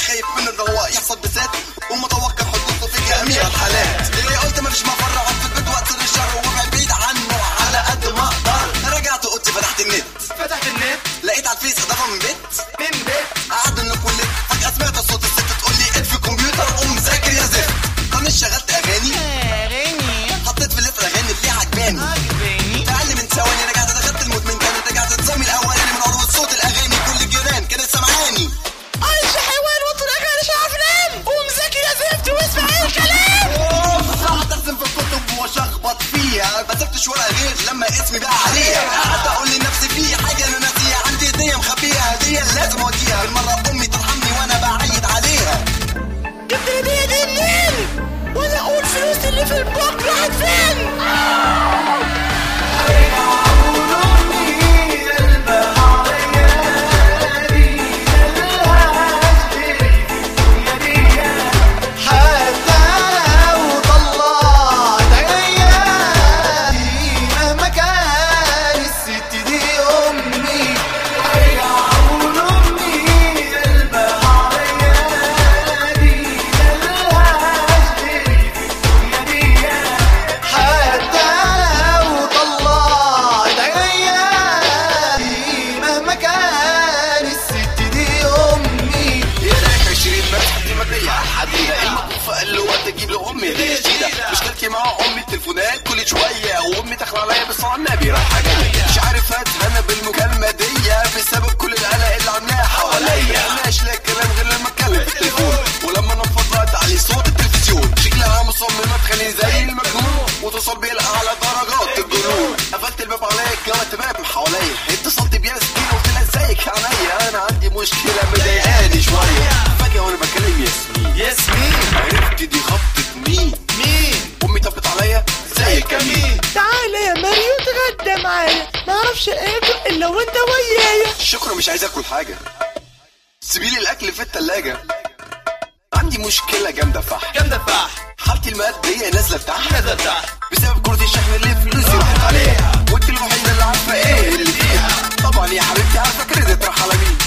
خايف منه ان هو يحصل بالذات ومتوقع حدوثه في جميع الحالات اللي قلت ما فيش مفر اقعد في البيت وقت الشر وابعد بعيد عنه على قد ما اقدر رجعت اوضتي فتحت النت فتحت النت لقيت على الفيس اضافه من بيت من بيت قعد انكم ليه فجاه سمعت صوت الست تقول لي اطفي الكمبيوتر قوم ذاكر يا زفت طنش شغلت اغاني اغاني حطيت في الليست الاغاني اللي عجباني عجباني في اقل من ثواني رجعت دخلت المود من تاني رجعت نظامي الاولاني من عروض صوت الاغاني كل الجيران كانت سامعاني عايش حيوان وطول اغاني مش عارف انام قوم ذاكر يا زفت واسمع اي الكلام قعدت ارسم في الكتب واشخبط فيها ما سبتش ورقه غير لما اسمي بقى عليها قعدت اقول لنفسي في حاجه انا ناسيها عندي هديه مخبيها هديه لازم اوديها بالمره امي ترحمني وانا بعيد عليها جبت الهدية دي منين؟ ولا اقول فلوس اللي في البنك راحت فين؟ حتى لو طلعت عيالي مهما كان الست دي امي هيعون امي قلبها عيالي ملهاش غيري في الدنيا دي حتى لو طلعت عيالي مهما كان الست دي امي يا لك 20 مدح دي مبنية حديدة الموقف قال له وقت اجيب لامي هدية جديدة مشكلتي مع امي التليفونات كل شوية وامي داخلة عليا بالصلاة النبي رايحة جاية مش عارف اتهنى بالمكالمة دي بسبب كل القلق اللي عاملاه حواليا ملاش لا كلام غير لما اتكلم في التليفون ولما نفض وقت علي صوت التلفزيون شكلها مصممة تخليني زي المجنون وتصل بيا لاعلى درجات الجنون قفلت الباب عليا الجو تمام حواليا اتصلت بيا سكينة وقلت لها ازيك يا عينيا انا عندي مشكلة مضايقاني شوية فجأة وانا بكلم ياسمين ياسمين عرفت دي خبطة مين مين؟ امي طبت عليا ازيك يا مين تعالى يا ماريو اتغدى معايا معرفش اكل الا وانت ويايا شكرا مش عايز اكل حاجة سيبيلي الاكل في التلاجة عندي مشكلة جامدة فحم جامدة فح حالتي المادية نازلة تحت نزل تحت بسبب كرة الشحن اللي فلوسي راحت عليها وانت الوحيدة اللي عارفة ايه اللي فيها طبعا يا حبيبتي عارفة كريدت راح على مين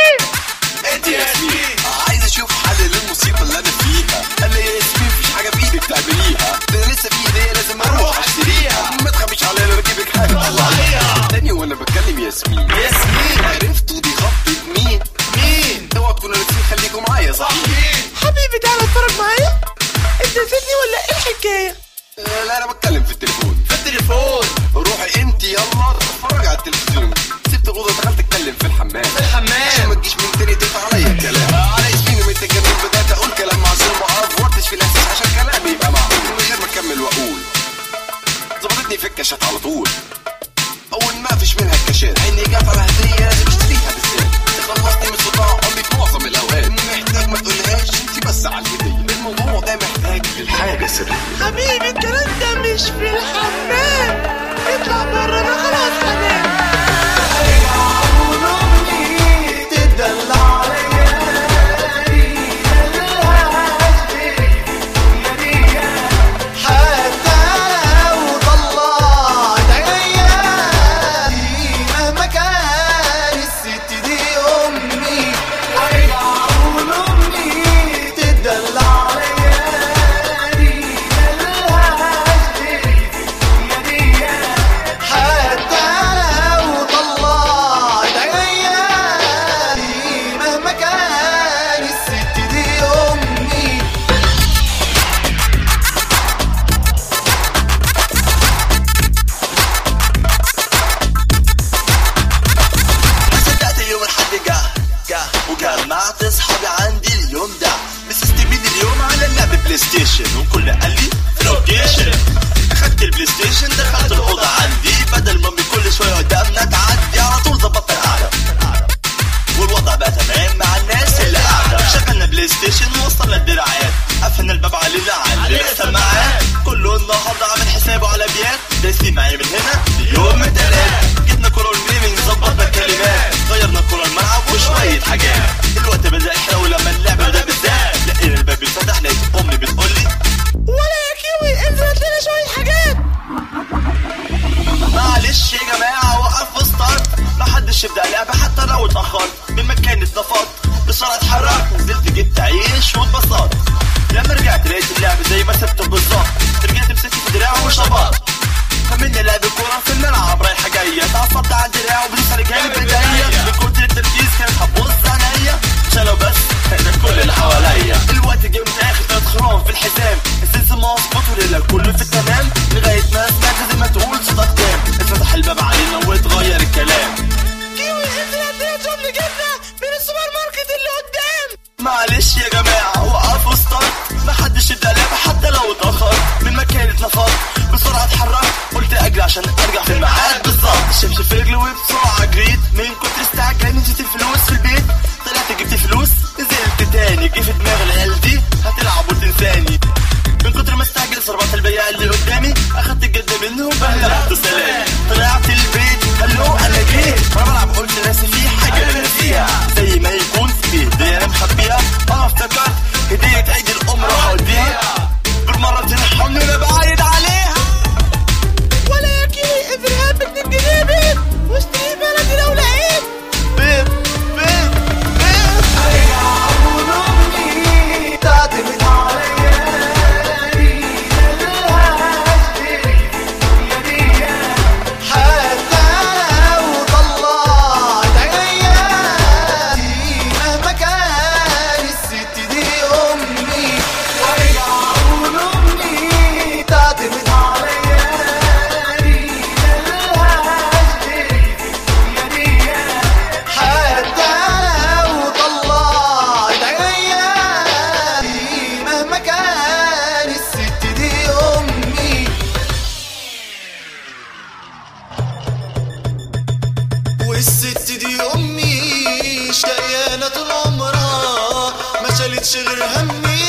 انت يا ياسمين عايز اشوف حل للمصيبة اللي انا فيها قال لي يا ياسمين مفيش حاجة بايدك تعمليها ده أنا لسه في هدية لازم اروح اشتريها ما تخافيش عليا انا بجيبك حاجة طلعيها تاني وانا بكلم ياسمين ياسمين عرفتوا دي خبطة مين مين؟ اوعوا تكونوا ناسيين خليكم معايا صحيح حبيبي تعالى اتفرج معايا انت نسيتني ولا ايه الحكاية؟ آه، لا انا بتكلم في التليفون في التليفون روحي انت يلا اتفرج على التلفزيون سبت الاوضه دخلت اتكلم في الحمام في عشان ما الحمام تجيش من تاني تقطع عليا الكلام على ياسمين ومن الجنين بدات اقول كلام معصوم ما افورتش في الاساس عشان كلامي يبقى معقول من غير ما اكمل واقول ظبطتني في الكاشات على طول اول ما فيش منها الكاشات عيني جت على هديه لازم اشتريها بالذات خلصتني من صداع امي في معظم الاوقات محتاج ما تقولهاش انت بس على الهديه الموضوع ده محتاج للحاجه سريه حبيبي الكلام ده مش في الحمام اطلع بره انا خلاص هنام هيعون امي تدلع عيالي ملهاش غيري في الدنيا دي حتى لو طلعت عيالي مهما كان الست دي امي هيعون امي تدلع عيالي ملهاش غيري في الدنيا دي حتى لو طلعت عيالي مهما كان الست دي امي صدقت اليوم الحد جه جه وجمعت اصحابي عندي اليوم ده مسستمين اليوم على اللعب بلاي ستيشن وكل قال لي لوكيشن اخدت البلاي ستيشن دخلت الاوضه عندي بدل ما امي كل شويه قدامنا تعدي على طول ظبطت القعده والوضع بقى تمام مع الناس اللي قاعده شغلنا بلاي ستيشن ووصلنا الدراعات قفلنا الباب علينا علينا السماعات كله النهارده عامل حسابه على بيات دايسين معايا من هنا ليوم التلات جبنا كوره والميمنج ظبطنا الكلمات غيرنا كوره الملعب وشويه حاجات الوقت بدا يحلو لما اللعب ده بالذات لقينا الباب بيتفتح لقيت امي بتقول لي ولا يا كيوي انزل هات لنا شوية حاجات معلش يا جماعة وقف ستارت محدش يبدأ لعبة حتى لو اتأخرت من مكان اتنفضت بسرعة اتحركت نزلت جبت عشان ارجع في الميعاد بالظبط الشمس في رجلي وبسرعه جريت من كتر استعجالي نسيت الفلوس في البيت طلعت جبت فلوس نزلت تاني جه في دماغ العيال دي هتلعب وتنساني من كتر ما استعجل صربت البياع اللي قدامي اخدت الجد منهم بهدلت سلام طلعت البيت هلو انا جيت وانا بلعب قلت ناسي في حاجه انا ناسيها زي ما يكون في هديه انا مخبيها اه افتكرت هديه عيد الام راح اوديها بالمره ترحمني وانا بعايد عليها ولكن اذهب اتنين جنيه بيت واشتري بلدي لو لقيت بيت بيت بيت تعتمد حتى لو طلعت عيالي مهما كان الست دي امي وارجع اقول امي تعتمد حتى لو طلعت عيالي مهما كان الست دي امي والست دي امي شقيانة طول عمرها ما شالتش غير همي